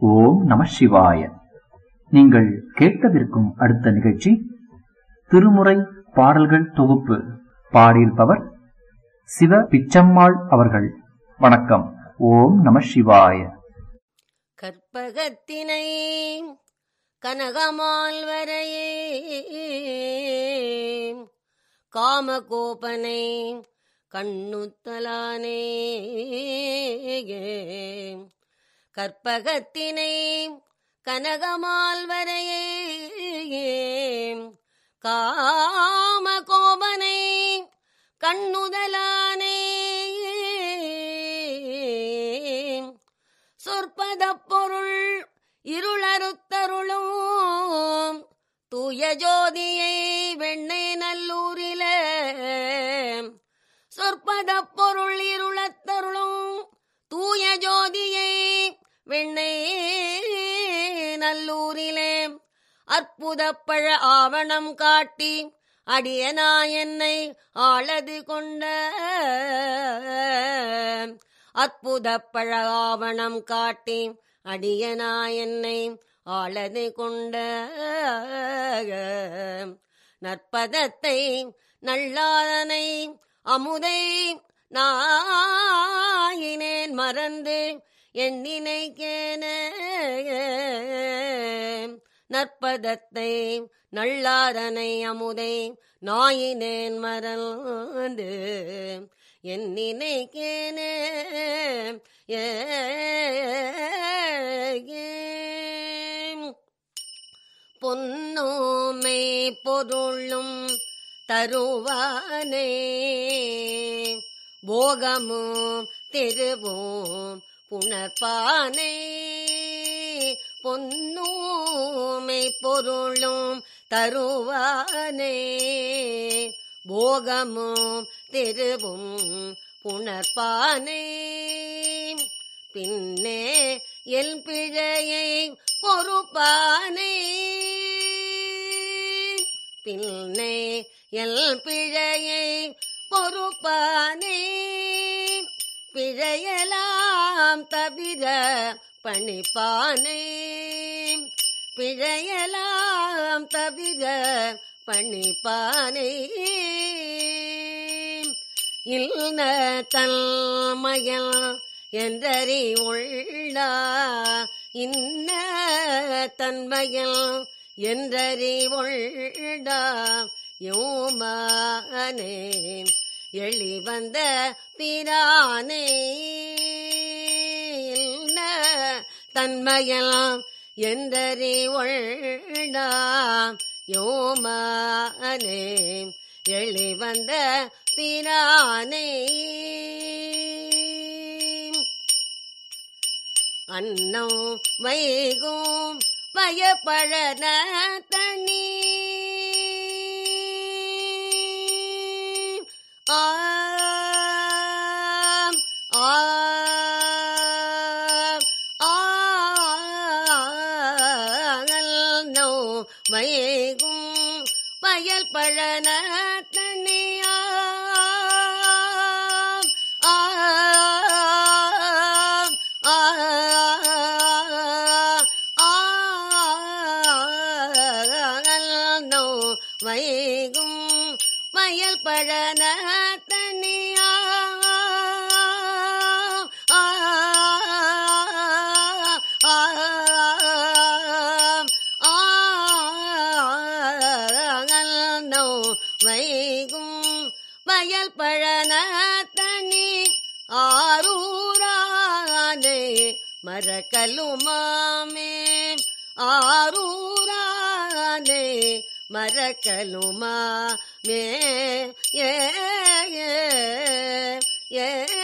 ஓம் நம சிவாய நீங்கள் கேட்கவிருக்கும் அடுத்த நிகழ்ச்சி திருமுறை பாடல்கள் தொகுப்பு பாடியிருப்பவர் சிவ பிச்சம்மாள் அவர்கள் வணக்கம் ஓம் நம சிவாய கற்பகத்தினை கனகமால் வரையே காமகோபனை கண்ணுத்தலானே கற்பகத்தினை கனகமால் வரையே காமகோபனை கண்ணுதலானே சொற்பத பொருள் இருளறுத்தருளும் தூய ஜோதியை வெண்ணை நல்லூரில சொற்பத பொருள் இருளத்தருளும் தூய ஜோதியை வெண்ணை நல்லூரிலே அற்புத பழ ஆவணம் காட்டி அடியனா என்னை ஆளது கொண்ட அற்புத பழ ஆவணம் காட்டி அடியனா என்னை ஆளது கொண்ட நற்பதத்தை நல்லாதனை அமுதை நாயினேன் மறந்து எண்ணினைக்கேன நற்பதத்தை நல்லாதனை அமுதை நாயினேன் மறந்து என் நினைக்கேனே பொன்னோமை பொருளும் தருவானே போகமும் திருவும் புணர்பானே பொன்னூமை பொருளும் தருவானே போகமும் திருவும் புணர்பானே பின்னே எல் பிழையை பொறுப்பானே பின்னே எல் பிழையை பொறுப்பானே பிழையலாம் தவிர பணிப்பானே பிழையலாம் தவிர பணிப்பானே இல்ல தன்மயல் என்றறி உள்ளா இன்ன தன்மையல் என்றறி உள்ளா யோமானே எளி வந்த பிரானே இல்ல தன்மையலாம் என்றறி உள்ளா யோமானே எளி வந்த பிரானே அன்னம் வைகும் பயப்பழன தண்ணி ஆம் ஆம் ஆங்கல்னோ வைகும் பயல் பழன தண்ணியாம் ஆம் ஆங்கல்னோ வைகும் பயல் பழன வைகும் வயல் பழன தனி ஆரூரானே மரக்கலுமாமே ஆரூரானே மரக்கலுமா மே ஏ ஏ ஏ